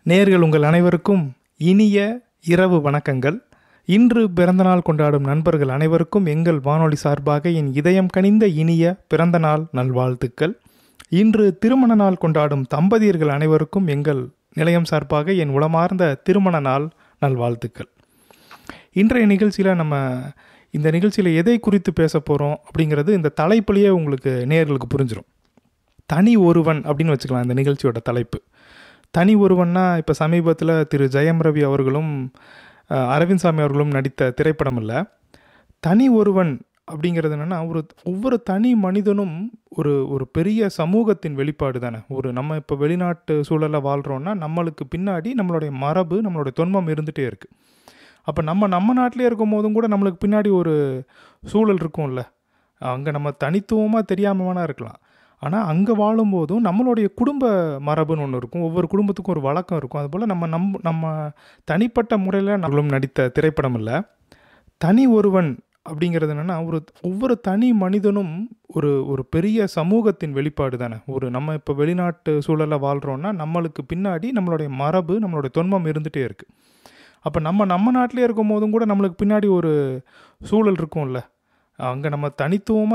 நேர்கள் உங்கள் அனைவருக்கும் இனிய இரவு வணக்கங்கள் இன்று பிறந்தநாள் கொண்டாடும் நண்பர்கள் அனைவருக்கும் எங்கள் வானொலி சார்பாக என் இதயம் கனிந்த இனிய பிறந்தநாள் நல்வாழ்த்துக்கள் இன்று திருமண நாள் கொண்டாடும் தம்பதியர்கள் அனைவருக்கும் எங்கள் நிலையம் சார்பாக என் உளமார்ந்த திருமண நாள் நல்வாழ்த்துக்கள் இன்றைய நிகழ்ச்சியில் நம்ம இந்த நிகழ்ச்சியில் எதை குறித்து பேச போகிறோம் அப்படிங்கிறது இந்த தலைப்புலேயே உங்களுக்கு நேர்களுக்கு புரிஞ்சிடும் தனி ஒருவன் அப்படின்னு வச்சுக்கலாம் இந்த நிகழ்ச்சியோட தலைப்பு தனி ஒருவன்னா இப்போ சமீபத்தில் திரு ஜெயம் ரவி அவர்களும் அஹ், அரவிந்த் சாமி அவர்களும் நடித்த திரைப்படம் இல்லை தனி ஒருவன் அப்படிங்கிறது என்னென்னா ஒரு ஒவ்வொரு தனி மனிதனும் ஒரு ஒரு பெரிய சமூகத்தின் வெளிப்பாடு தானே ஒரு நம்ம இப்போ வெளிநாட்டு சூழலில் வாழ்கிறோன்னா நம்மளுக்கு பின்னாடி நம்மளுடைய மரபு நம்மளுடைய தொன்மம் இருந்துகிட்டே இருக்குது அப்போ நம்ம நம்ம நாட்டிலே இருக்கும் போதும் கூட நம்மளுக்கு பின்னாடி ஒரு சூழல் இருக்கும்ல அங்கே நம்ம தனித்துவமாக தெரியாம வேணா இருக்கலாம் ஆனால் அங்கே வாழும்போதும் நம்மளுடைய குடும்ப மரபுன்னு ஒன்று இருக்கும் ஒவ்வொரு குடும்பத்துக்கும் ஒரு வழக்கம் இருக்கும் அதுபோல் நம்ம நம் நம்ம தனிப்பட்ட முறையில் நம்மளும் நடித்த திரைப்படம் இல்லை தனி ஒருவன் அப்படிங்கிறது என்னென்னா ஒரு ஒவ்வொரு தனி மனிதனும் ஒரு ஒரு பெரிய சமூகத்தின் வெளிப்பாடு தானே ஒரு நம்ம இப்போ வெளிநாட்டு சூழலில் வாழ்கிறோன்னா நம்மளுக்கு பின்னாடி நம்மளுடைய மரபு நம்மளுடைய தொன்மம் இருந்துகிட்டே இருக்குது அப்போ நம்ம நம்ம நாட்டிலே இருக்கும் போதும் கூட நம்மளுக்கு பின்னாடி ஒரு சூழல் இருக்கும்ல அங்கே நம்ம தனித்துவமாக